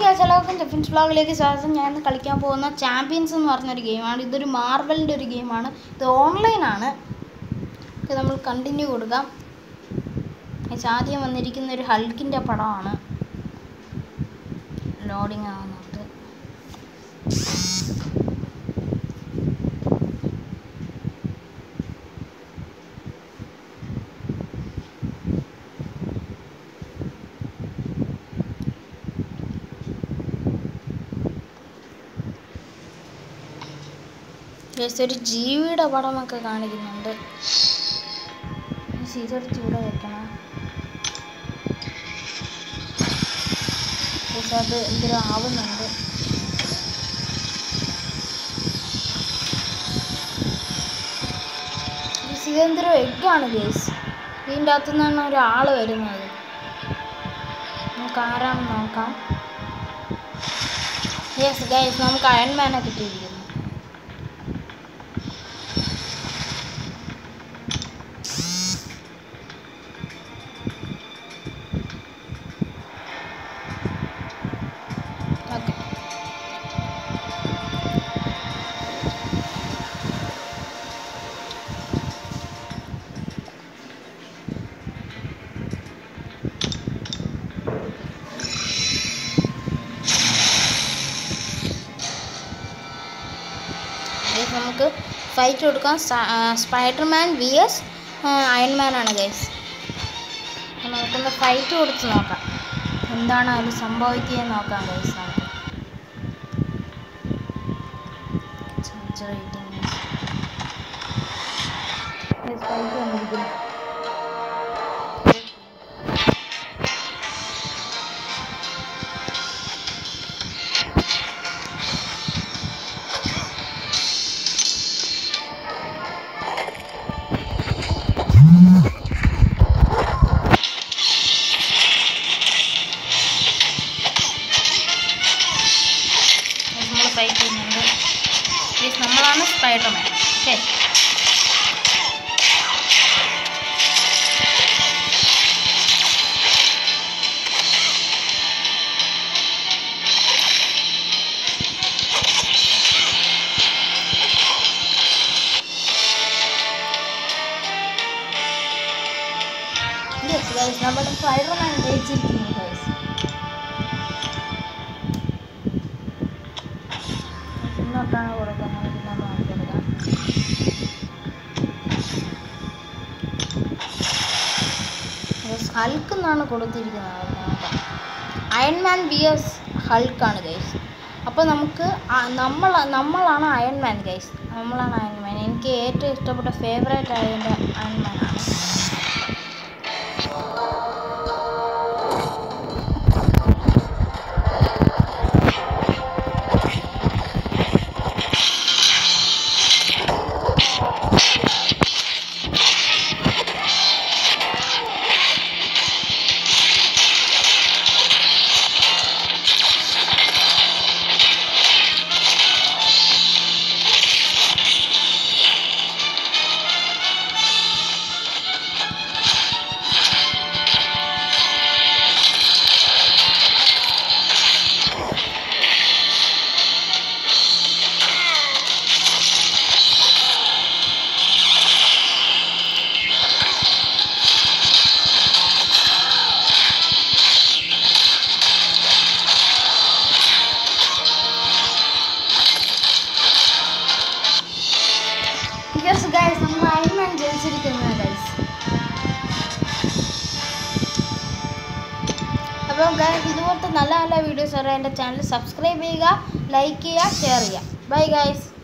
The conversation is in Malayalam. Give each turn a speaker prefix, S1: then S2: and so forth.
S1: ഗൈസ് എല്ലാവർക്കും ജെഫിൻസ് വ്ളോഗിലേക്ക് സ്വാഗതം ഞാൻ ഇന്ന് കളിക്കാൻ പോകുന്ന ചാമ്പ്യൻസ് എന്ന് പറഞ്ഞൊരു ഗെയിമാണ് ഇതൊരു മാർബലിൻ്റെ ഒരു ഗെയിമാണ് ഇത് ഓൺലൈനാണ് ഇത് നമ്മൾ കണ്ടിന്യൂ കൊടുക്കാം ഗൈസ് ആദ്യം വന്നിരിക്കുന്ന ഒരു ഹൾക്കിൻ്റെ പടമാണ് ലോഡിങ് ആവുന്നുണ്ട് ജസ്റ്റ് ഒരു ജീവിയുടെ പടമൊക്കെ കാണിക്കുന്നുണ്ട് ഗയ്സ്, ഇതെടുത്ത് ഇവിടെ വെക്കണം ഗയ്സ്, അത് എന്തിനും ആവുന്നുണ്ട് ഗയ്സ്, ഇതെന്തൊരു എഗ്ഗാണ് ഗേസ് ഇതിൻ്റെ അകത്തു നിന്നാണ് ഒരാൾ വരുന്നത് നമുക്ക് ആരാണെന്ന് നോക്കാം യെസ് ഗൈസ് നമുക്ക് അയൺമാനെ കിട്ടിയിരിക്കുന്നു ഓക്കെ ഗൈസ് നമുക്ക് ഫൈറ്റ് കൊടുക്കാം സ്പൈഡർമാൻ വി എസ് അയൺമാൻ ആണ് ഗൈസ് നമുക്കൊന്ന് ഫൈറ്റ് കൊടുത്ത് നോക്കാം എന്താണ് അതിൽ സംഭവിക്കുക നോക്കാം ഗൈസ് നമുക്ക് Charger rating is- Guys, fight വന്നിരിക്കുന്നു. നമ്മൾ ഫൈറ്റ് ചെയ്യുന്നുണ്ട് Guys, നമ്മളാണ് സ്പൈഡർമാൻ ഓക്കെ യെസ് ഗൈസ് നമ്മുടെ സ്പൈഡർമാൻ ജയിച്ചിരിക്കുന്നു ഗൈസ് ഇന്നോട്ടാണ് കൊടുക്കുന്നത് ഇന്നോട്ട് കാണിച്ചു കൊടുക്കാം ഹൾക്ക് എന്നാണ് കൊടുത്തിരിക്കുന്നത് നോക്കാം അയൺമാൻ ബി എസ് ഹൾക്കാണ് ഗൈസ് അപ്പോൾ നമുക്ക് ആ- നമ്മൾ നമ്മളാണ് അയൺമാൻ ഗൈസ് നമ്മളാണ് അയൺമാൻ എനിക്ക് ഏറ്റവും ഇഷ്ടപ്പെട്ട ഫേവറേറ്റ് ആയതിൻ്റെ അയൺമാനാണ് യെസ് ഗൈസ് നമ്മൾ അയൺമാൻ ജയിച്ചിരിക്കുന്നത് ഗൈസ് അപ്പോൾ ഗൈസ് ഇതുപോലത്തെ നല്ല നല്ല വീഡിയോസ് വരെ എൻ്റെ ചാനൽ സബ്സ്ക്രൈബ് ചെയ്യുക ലൈക്ക് ചെയ്യുക ഷെയർ ചെയ്യുക ബൈ ഗൈസ്